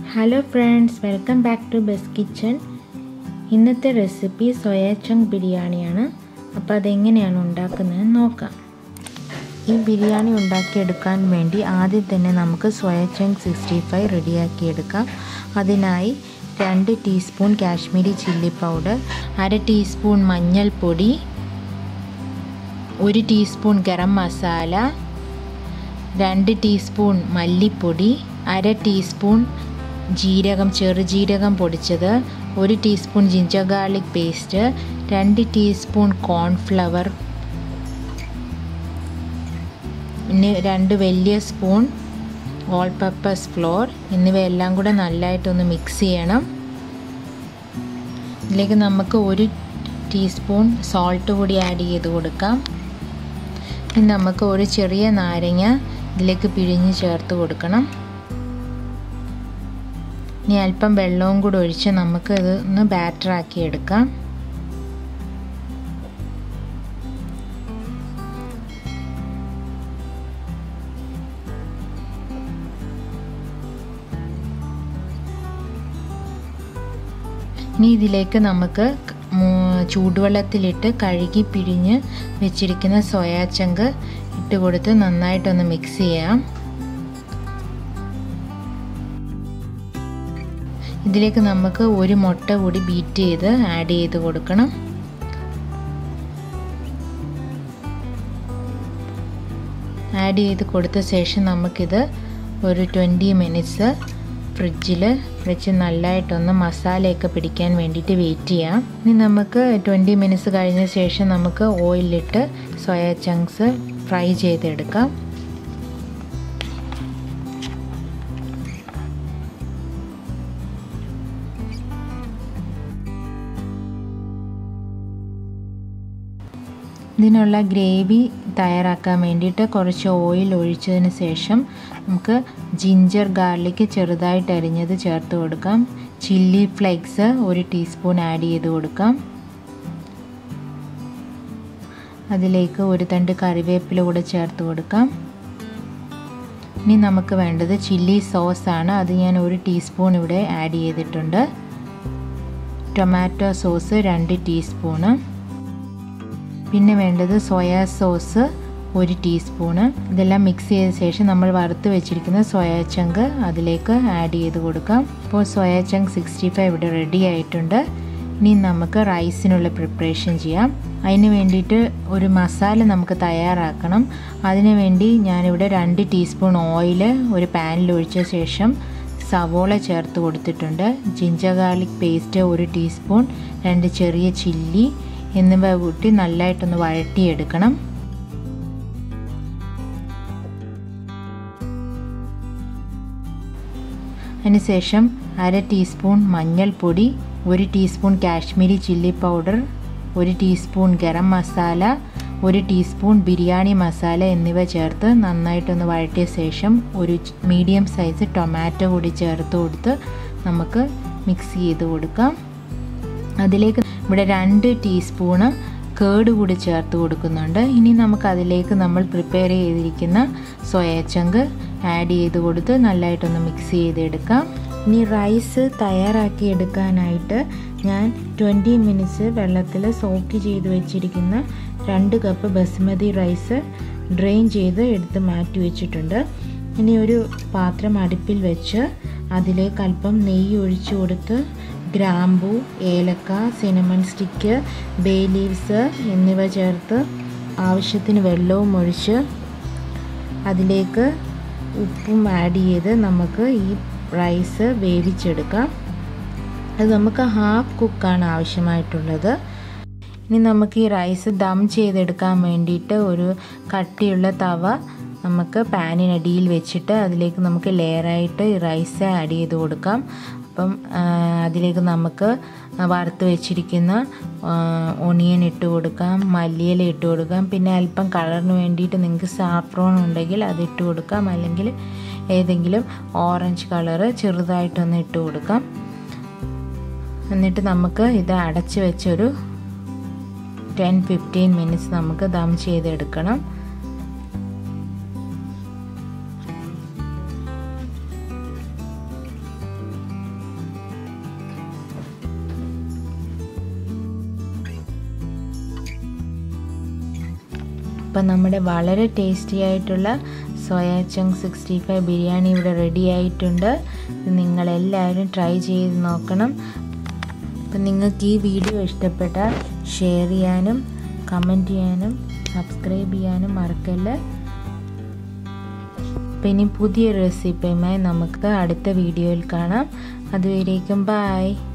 hello friends welcome back to best kitchen ഇന്നത്തെ recipe soya chunk ബിരിയാണിയാണ് അപ്പോൾ അതെങ്ങനെയാണ് ഉണ്ടാക്കുന്നത് നോക്കാം ഈ ബിരിയാണി ഉണ്ടാക്കിയെടുക്കാൻ വേണ്ടി ആദ്യം തന്നെ നമുക്ക് സോയ ചങ്ക് സിക്സ്റ്റി ഫൈവ് റെഡിയാക്കിയെടുക്കാം അതിനായി രണ്ട് ടീസ്പൂൺ കാശ്മീരി ചില്ലി പൗഡർ അര ടീസ്പൂൺ മഞ്ഞൾപ്പൊടി ഒരു ടീസ്പൂൺ ഗരം മസാല രണ്ട് ടീസ്പൂൺ മല്ലിപ്പൊടി അര ടീസ്പൂൺ ജീരകം ചെറുജീരകം പൊടിച്ചത് ഒരു ടീസ്പൂൺ ജിഞ്ചർ ഗാർലിക് പേസ്റ്റ് രണ്ട് ടീസ്പൂൺ കോൺഫ്ലവർ പിന്നെ രണ്ട് വലിയ സ്പൂൺ ഓൾ പർപ്പസ് ഫ്ലോർ എന്നിവയെല്ലാം കൂടെ നല്ലതായിട്ടൊന്ന് മിക്സ് ചെയ്യണം ഇതിലേക്ക് നമുക്ക് ഒരു ടീസ്പൂൺ സോൾട്ട് കൂടി ആഡ് ചെയ്ത് കൊടുക്കാം ഇനി നമുക്ക് ഒരു ചെറിയ നാരങ്ങ ഇതിലേക്ക് പിഴിഞ്ഞ് ചേർത്ത് കൊടുക്കണം ഇനി അല്പം വെള്ളവും കൂടി ഒഴിച്ച് നമുക്ക് ഇത് ഒന്ന് ബാറ്ററാക്കി എടുക്കാം ഇനി ഇതിലേക്ക് നമുക്ക് ചൂടുവെള്ളത്തിലിട്ട് കഴുകി പിഴിഞ്ഞ് വെച്ചിരിക്കുന്ന സോയാ ചങ്ക് ഇട്ട് കൊടുത്ത് നന്നായിട്ടൊന്ന് മിക്സ് ചെയ്യാം ഇതിലേക്ക് നമുക്ക് ഒരു മുട്ട കൂടി ബീറ്റ് ചെയ്ത് ആഡ് ചെയ്ത് കൊടുക്കണം ആഡ് ചെയ്ത് കൊടുത്ത ശേഷം നമുക്കിത് ഒരു ട്വൻറ്റി മിനിറ്റ്സ് ഫ്രിഡ്ജിൽ വെച്ച് നല്ലതായിട്ടൊന്ന് മസാലയൊക്കെ പിടിക്കാൻ വേണ്ടിയിട്ട് വെയിറ്റ് ചെയ്യാം ഇനി നമുക്ക് ട്വൻറ്റി മിനിറ്റ്സ് കഴിഞ്ഞ ശേഷം നമുക്ക് ഓയിലിട്ട് സോയ ചങ്ക്സ് ഫ്രൈ ചെയ്തെടുക്കാം ഇതിനുള്ള ഗ്രേവി തയ്യാറാക്കാൻ വേണ്ടിയിട്ട് കുറച്ച് ഓയിൽ ഒഴിച്ചതിന് ശേഷം നമുക്ക് ജിഞ്ചർ ഗാർലിക് ചെറുതായിട്ട് അരിഞ്ഞത് ചേർത്ത് കൊടുക്കാം ചില്ലി ഫ്ലേക്സ് ഒരു ടീസ്പൂൺ ആഡ് ചെയ്ത് കൊടുക്കാം അതിലേക്ക് ഒരു തണ്ട് കറിവേപ്പില കൂടെ ചേർത്ത് കൊടുക്കാം ഇനി നമുക്ക് വേണ്ടത് ചില്ലി സോസ് ആണ് അത് ഞാൻ ഒരു ടീസ്പൂൺ ഇവിടെ ആഡ് ചെയ്തിട്ടുണ്ട് ടൊമാറ്റോ സോസ് രണ്ട് ടീസ്പൂണ് പിന്നെ വേണ്ടത് സോയാ സോസ് ഒരു ടീസ്പൂണ് ഇതെല്ലാം മിക്സ് ചെയ്ത ശേഷം നമ്മൾ വറുത്ത് വെച്ചിരിക്കുന്ന സോയാ ചങ്ക് അതിലേക്ക് ആഡ് ചെയ്ത് കൊടുക്കാം ഇപ്പോൾ സോയാ ചങ്ക് സിക്സ്റ്റി ഫൈവ് ഇവിടെ റെഡി ആയിട്ടുണ്ട് ഇനി നമുക്ക് റൈസിനുള്ള പ്രിപ്പറേഷൻ ചെയ്യാം അതിന് വേണ്ടിയിട്ട് ഒരു മസാല നമുക്ക് തയ്യാറാക്കണം അതിന് വേണ്ടി ഞാനിവിടെ രണ്ട് ടീസ്പൂൺ ഓയിൽ ഒരു പാനിൽ ഒഴിച്ച ശേഷം സവോള ചേർത്ത് കൊടുത്തിട്ടുണ്ട് ജിഞ്ചർ ഗാർലിക് പേസ്റ്റ് ഒരു ടീസ്പൂൺ രണ്ട് ചെറിയ ചില്ലി എന്നിവ കൂട്ടി നല്ലതായിട്ടൊന്ന് വഴട്ടിയെടുക്കണം അതിനുശേഷം അര ടീസ്പൂൺ മഞ്ഞൾപ്പൊടി ഒരു ടീസ്പൂൺ കാശ്മീരി ചില്ലി പൗഡർ ഒരു ടീസ്പൂൺ ഗരം മസാല ഒരു ടീസ്പൂൺ ബിരിയാണി മസാല എന്നിവ ചേർത്ത് നന്നായിട്ടൊന്ന് വഴറ്റിയ ശേഷം ഒരു മീഡിയം സൈസ് ടൊമാറ്റോ കൂടി ചേർത്ത് കൊടുത്ത് നമുക്ക് മിക്സ് ചെയ്ത് കൊടുക്കാം അതിലേക്ക് ഇവിടെ രണ്ട് ടീസ്പൂണ് കേട് കൂടി ചേർത്ത് കൊടുക്കുന്നുണ്ട് ഇനി നമുക്ക് അതിലേക്ക് നമ്മൾ പ്രിപ്പയർ ചെയ്തിരിക്കുന്ന സോയച്ചങ്ക് ആഡ് ചെയ്ത് കൊടുത്ത് നല്ലതായിട്ടൊന്ന് മിക്സ് ചെയ്തെടുക്കാം ഇനി റൈസ് തയ്യാറാക്കി എടുക്കാനായിട്ട് ഞാൻ ട്വൻറ്റി മിനിറ്റ്സ് വെള്ളത്തിൽ സോക്ക് ചെയ്ത് വെച്ചിരിക്കുന്ന രണ്ട് കപ്പ് ബസ്മതി റൈസ് ഡ്രെയിൻ ചെയ്ത് എടുത്ത് മാറ്റി വെച്ചിട്ടുണ്ട് ഇനി ഒരു പാത്രം അടുപ്പിൽ വെച്ച് അതിലേക്ക് അല്പം നെയ്യ് ഒഴിച്ചു കൊടുത്ത് ഗ്രാമ്പു ഏലക്ക സിനമൺ സ്റ്റിക്ക് ബേ ലീവ്സ് എന്നിവ ചേർത്ത് ആവശ്യത്തിന് വെള്ളവും ഒഴിച്ച് അതിലേക്ക് ഉപ്പും ആഡ് ചെയ്ത് നമുക്ക് ഈ റൈസ് വേവിച്ചെടുക്കാം അത് നമുക്ക് ഹാഫ് കുക്കാണ് ആവശ്യമായിട്ടുള്ളത് ഇനി നമുക്ക് ഈ റൈസ് ദം ചെയ്തെടുക്കാൻ വേണ്ടിയിട്ട് ഒരു കട്ടിയുള്ള തവ നമുക്ക് പാനിനടിയിൽ വെച്ചിട്ട് അതിലേക്ക് നമുക്ക് ലെയറായിട്ട് ഈ റൈസ് ആഡ് ചെയ്ത് കൊടുക്കാം അപ്പം അതിലേക്ക് നമുക്ക് വറുത്ത് വെച്ചിരിക്കുന്ന ഒണിയൻ ഇട്ട് കൊടുക്കാം മല്ലിയില ഇട്ട് കൊടുക്കാം പിന്നെ അല്പം കളറിന് വേണ്ടിയിട്ട് നിങ്ങൾക്ക് സാഫ്രോൺ ഉണ്ടെങ്കിൽ അത് ഇട്ട് കൊടുക്കാം അല്ലെങ്കിൽ ഏതെങ്കിലും ഓറഞ്ച് കളറ് ചെറുതായിട്ടൊന്ന് ഇട്ട് കൊടുക്കാം എന്നിട്ട് നമുക്ക് ഇത് അടച്ച് വെച്ചൊരു ടെൻ ഫിഫ്റ്റീൻ മിനിറ്റ്സ് നമുക്ക് ദം ചെയ്തെടുക്കണം അപ്പം നമ്മുടെ വളരെ ടേസ്റ്റി ആയിട്ടുള്ള soya chunk sixty five biryani ഇവിടെ റെഡി ആയിട്ടുണ്ട് നിങ്ങളെല്ലാവരും ട്രൈ ചെയ്ത് നോക്കണം അപ്പം നിങ്ങൾക്ക് ഈ വീഡിയോ ഇഷ്ടപ്പെട്ടാൽ ഷെയർ ചെയ്യാനും കമൻറ്റ് ചെയ്യാനും സബ്സ്ക്രൈബ് ചെയ്യാനും മറക്കല്ല അപ്പം ഇനി പുതിയ റെസിപ്പിയുമായി നമുക്ക് അടുത്ത വീഡിയോയിൽ കാണാം അതുവരേക്കും ബായ്